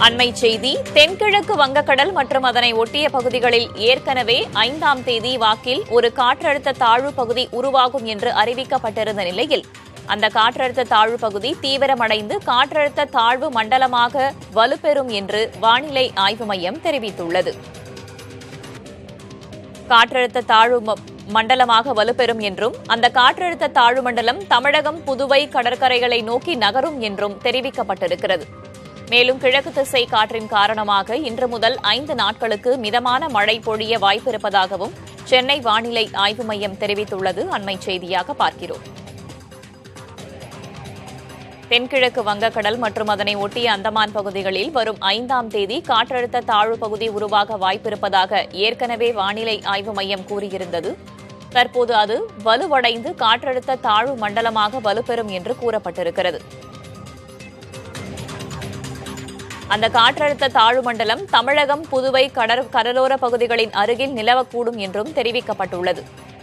அண்மை செய்தி தென்கிழக்கு வங்கக்கடல் மற்றும் அதனை ஒட்டிய பகுதிகளில் ஏற்கனவே ஐந்தாம் தேதி வாக்கில் ஒரு காற்றழுத்த தாழ்வு பகுதி உருவாகும் என்று அறிவிக்கப்பட்டிருந்த நிலையில் அந்த காற்றழுத்த தாழ்வு பகுதி தீவிரமடைந்து காற்றழுத்த தாழ்வு மண்டலமாக வலுப்பெறும் என்று வானிலை ஆய்வு மையம் தெரிவித்துள்ளது காற்றழுத்த தாழ்வு ம- மண்டலமாக வலுப்பெறும் என்றும் அந்த காற்றழுத்த தாழ்வு மண்டலம் தமிழகம் புதுவை கடற்கரைகளை நோக்கி நகரும் என்றும் தெரிவிக்கப்பட்டிருக்கிறது மேலும் கிழக்கு திசை காற்றின் காரணமாக இன்று முதல் ஐந்து நாட்களுக்கு மிதமான மழை பொழிய வாய்ப்பிருப்பதாகவும் சென்னை வானிலை ஆய்வு மையம் தெரிவித்துள்ளது அண்மை செய்தியாக பார்க்கிறோம் தென்கிழக்கு வங்கக்கடல் மற்றும் அதனை ஒட்டிய அந்தமான் பகுதிகளில் வரும் ஐந்தாம் தேதி காற்றழுத்த தாழ்வு பகுதி உருவாக வாய்ப்பிருப்பதாக ஏற்கனவே வானிலை ஆய்வு மையம் கூறியிருந்தது தற்போது அது வலுவடைந்து காற்றழுத்த தாழ்வு மண்டலமாக வலுப்பெறும் என்று கூறப்பட்டிருக்கிறது அந்த காற்றழுத்த தாழ்வு மண்டலம் தமிழகம் புதுவை கடற் கடலோர பகுதிகளின் அருகில் நிலவக்கூடும் என்றும் தெரிவிக்கப்பட்டுள்ளது